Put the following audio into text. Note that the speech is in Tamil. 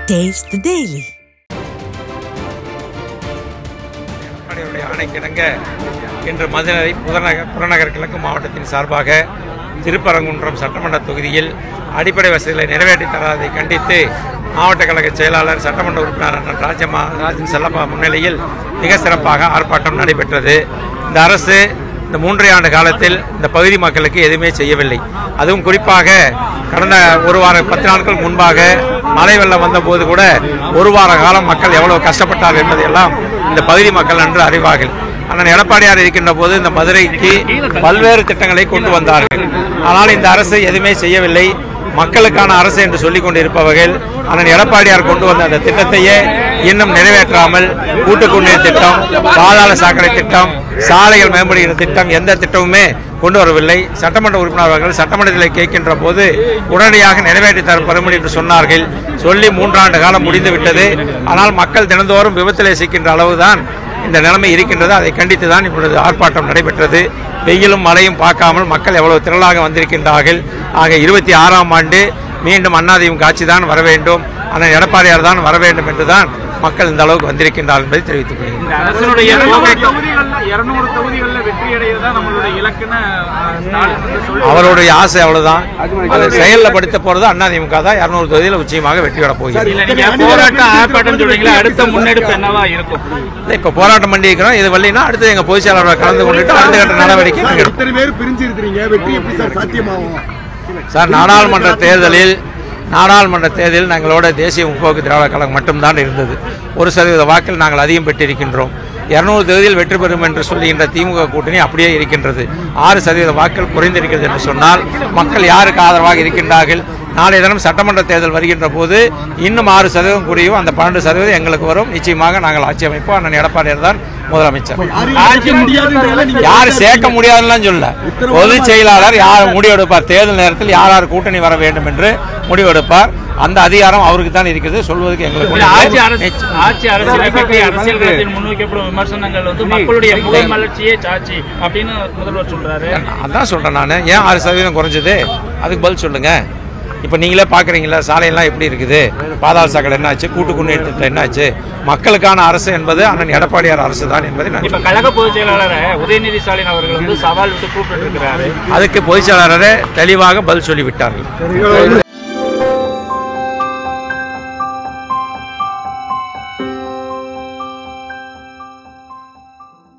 Taste the Daily. எடப்பாடியுடைய ஆணைக்கிணங்க இன்று மதுரை புறநகர் புறநகர் கிழக்கு மாவட்டத்தின் சார்பாக திருப்பரங்குன்றம் சட்டமன்ற தொகுதியில் அடிப்படை வசதிகளை நிறைவேற்றி தராதை கண்டித்து மாவட்ட கழக செயலாளர் சட்டமன்ற உறுப்பினர் அண்ணன் ராஜமா ராஜன் செல்லப்பா முன்னிலையில் மிக சிறப்பாக ஆர்ப்பாட்டம் நடைபெற்றது இந்த அரசு இந்த மூன்றரை ஆண்டு காலத்தில் இந்த பகுதி மக்களுக்கு எதுவுமே செய்யவில்லை அதுவும் குறிப்பாக கடந்த ஒரு வார பத்து நாட்கள் முன்பாக மழை வெள்ளம் வந்தபோது கூட ஒரு வார காலம் மக்கள் எவ்வளவு கஷ்டப்பட்டார்கள் என்பதையெல்லாம் இந்த பகுதி மக்கள் நன்று அறிவார்கள் அண்ணன் எடப்பாடியார் இருக்கின்ற போது இந்த மதுரைக்கு பல்வேறு திட்டங்களை கொண்டு வந்தார்கள் ஆனால் இந்த அரசு எதுவுமே செய்யவில்லை மக்களுக்கான அரசு என்று சொல்லிக் கொண்டிருப்பவர்கள் அண்ணன் எடப்பாடியார் கொண்டு வந்த அந்த திட்டத்தையே இன்னும் நிறைவேற்றாமல் கூட்டு குடிநீர் திட்டம் பாதாள சாக்கடை திட்டம் சாலைகள் மேம்படுகிற திட்டம் எந்த திட்டமுமே கொண்டு வரவில்லை சட்டமன்ற உறுப்பினர் அவர்கள் சட்டமன்றத்தில் கேட்கின்ற போது உடனடியாக நிறைவேற்றி தரப்படும் என்று சொன்னார்கள் சொல்லி மூன்றாண்டு காலம் முடிந்து விட்டது ஆனால் மக்கள் தினந்தோறும் விபத்திலே சிக்கின்ற அளவுதான் இந்த நிலைமை இருக்கின்றது அதை கண்டித்து தான் இப்பொழுது ஆர்ப்பாட்டம் நடைபெற்றது வெயிலும் மழையும் பார்க்காமல் மக்கள் எவ்வளவு திரளாக வந்திருக்கின்றார்கள் ஆக இருபத்தி ஆறாம் ஆண்டு மீண்டும் அண்ணாதிமுக ஆட்சி தான் வர வேண்டும் அண்ணன் எடப்பாடியார் தான் வர வேண்டும் என்றுதான் மக்கள் இந்த அளவுக்கு வந்திருக்கின்றார்கள் என்பதை தெரிவித்துக் கொள்கிறேன் இந்த அரசனுடைய தொகுதிகள்ல இருநூறு தொகுதிகள்ல வெற்றி அடையதான் நம்மளுடைய இலக்குன்னு அஹ், ஸ்டாலின் வந்து சொல்லி அவருடைய ஆசை அவ்வளவுதான் அதை செயல்ல படுத்த போறது அதிமுக தான் இருநூறு தொகுதியில் நிச்சயமாக வெற்றி பெற போகிறது இல்ல நீங்க போராட்டம் ஆர்ப்பாட்டம் சொல்றீங்களா அடுத்த முன்னெடுப்பு என்னவா இருக்கும் இல்லை, இப்ப போராட்டம் பண்ணி இருக்கிறோம் இது வரலைன்னா அடுத்து எங்க பொதுச் செயலாளர் கலந்து கொண்டுட்டு அடுத்த கட்ட நடவடிக்கை நாங்க எடுப்போம். இத்தனை பேர் பிரிஞ்சு இருக்கிறீங்க வெற்றி எப்படி சார் சாத்தியமாகும் சார் நாடாளுமன்ற தேர்தலில் நாடாளுமன்ற தேர்தலில் நாங்களோட தேசிய முற்போக்கு திராவிட கழகம் மட்டும்தான் இருந்தது ஒரு சதவீத வாக்கில் நாங்கள் அதிகம் பெற்றிருக்கின்றோம் இருநூறு தொகுதியில் வெற்றி பெறும் என்று சொல்லுகின்ற திமுக கூட்டணி அப்படியே இருக்கின்றது ஆறு சதவீத வாக்கள் குறைந்திருக்கிறது என்று சொன்னால் மக்கள் யாருக்கு ஆதரவாக இருக்கின்றார்கள் நாளைய தினம் சட்டமன்ற தேர்தல் வருகின்ற போது இன்னும் ஆறு சதவீதம் குறையும் அந்த பன்னெண்டு சதவீதம் எங்களுக்கு வரும் நிச்சயமாக நாங்கள் ஆட்சி அமைப்போம் அண்ணன் எடப்பாடியார் தான் முதலமைச்சர் ஆட்சி முடியாதுன்றதால நீங்க யார் சேர்க்க முடியாதுன்னு சொல்ல பொதுச் செயலாளர் யார் முடிவெடுப்பார் தேர்தல் நேரத்தில் யார் யார் கூட்டணி வர வேண்டும் என்று முடிவெடுப்பார் அந்த அதிகாரம் அவருக்கு தான் இருக்கிறது சொல்வதற்கு எங்களுக்கு இல்ல, ஆட்சி ஒண்ணும் அரசு இல்லை. ஆட்சி அரசியலை பற்றி அரசியல் களத்தில் முன்வைக்கப்படும் விமர்சனங்கள் வந்து மக்களுடைய முதல் மலர்ச்சியே சாட்சி அப்படின்னு முதல்வர் சொல்றாரு அதான் சொல்றேன் நான் ஏன் ஆறு சதவீதம் குறைஞ்சது அதுக்கு பதில் சொல்லுங்க இப்போ நீங்களே பார்க்குறீங்களா சாலையெல்லாம் எப்படி இருக்குது பாதாள சாக்கடை என்னாச்சு கூட்டு குடிநீர் திட்டம் என்னாச்சு மக்களுக்கான அரசு என்பது அண்ணன் எடப்பாடியார் அரசு தான் என்பதை நான் இப்ப கழக பொதுச் செயலாளரை உதயநிதி ஸ்டாலின் அவர்கள் வந்து சவால் விட்டு கூப்பிட்டு இருக்கிறாரு அதுக்கு பொதுச் செயலாளரே தெளிவாக பதில் சொல்லிவிட்டார்கள்